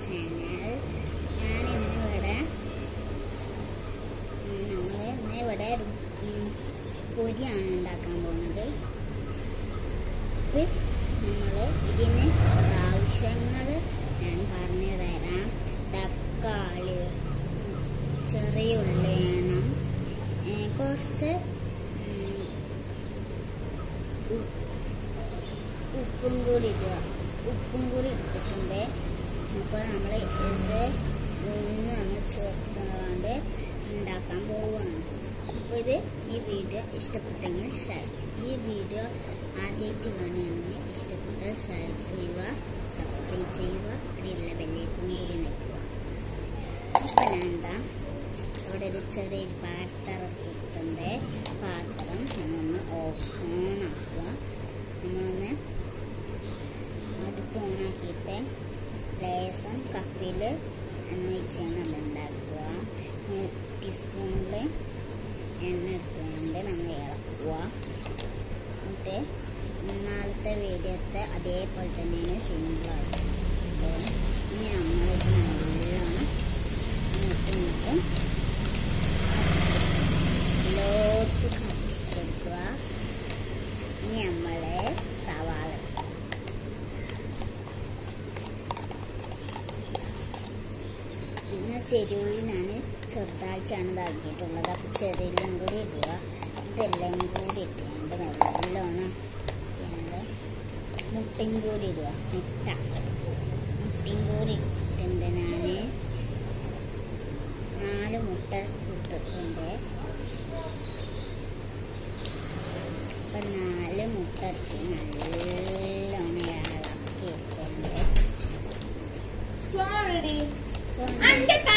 Channel ഞാൻ ഇന്നിവിടെ നമ്മൾ ഇന്ന് ഇവിടെ ഉം, പൊരിയാണ് ഉണ്ടാക്കാൻ പോകുന്നത് നമ്മൾ ഇതിന് ആവശ്യങ്ങൾ ഞാൻ പറഞ്ഞു തരാം തക്കാളി ചെറിയ ഉള്ളി വേണം ഏ, കുറച്ച് ഉം, ഉ- ഉപ്പും കൂടി ഇടുക ഉപ്പും കൂടി എടുത്തിട്ടുണ്ട് അപ്പോൾ നമ്മൾ ഇത് ഒന്ന് നമ്മൾ ചേർത്തുകൊണ്ട് ഉണ്ടാക്കാൻ പോവുകയാണ് അപ്പോൾ ഇത് ഈ വീഡിയോ ഇഷ്ടപ്പെട്ടെങ്കിൽ ഷെയർ ഈ വീഡിയോ ആദ്യമായിട്ട് കാണുകയാണെങ്കിൽ ഇഷ്ടപ്പെട്ടാൽ ഷെയർ ചെയ്യുക സബ്സ്ക്രൈബ് ചെയ്യുക അവിടെയുള്ള ബെല്ലേക്കും കൂടി നിൽക്കുക ഇപ്പം ഞാൻ എന്താ ഇവിടെ ഒരു ചെറിയൊരു പാത്രം എടുത്തിട്ടുണ്ട് പാത്രം നമ്മളൊന്ന് ഓഫ് ഓൺ ആക്കുക നമ്മളൊന്ന് അടുപ്പ് ഓണാക്കിയിട്ട് ലേസം കപ്പിൽ എണ്ണ ഒഴിച്ചാണ് നമ്മൾ ഉണ്ടാക്കുക ഒരു ടീസ്പൂണിൽ എണ്ണ എടുത്തുകൊണ്ട് നമ്മൾ ഇളക്കുക എന്നിട്ട് ഇന്നാളത്തെ വീഡിയോത്തെ അതേപോലെ തന്നെയാണ് സിമ്പിളായി അപ്പോൾ ഇനി നമ്മളിത് നല്ലോണം അങ്ങോട്ടും ഇങ്ങോട്ടും ലോത്ത് കൊടുക്കുക ഇനി നമ്മൾ സവാള ഇടുക. പിന്നെ ചെറിയുള്ളി ഞാൻ ചെറുതായിട്ടാണ് ഇതാക്കിയിട്ടുള്ളത് അപ്പോൾ ചെറിയുള്ളിയും കൂടി ഇടുക ഇതെല്ലാം കൂടി ഇട്ടുകൊണ്ട് നല്ലോണം ചെയ്യാണ്ട് മുട്ടയും കൂടി ഇടുക മുട്ട മുട്ടയും കൂടി ഇട്ടിട്ടുണ്ട് ഞാൻ നാല് മുട്ട ഇട്ടിട്ടുണ്ട് അപ്പം നാല് മുട്ട ഇട്ട് നല്ലോണം ഇളക്കി എടുക്കുന്നുണ്ട് Sorry. അപ്പോൾ അന്റെ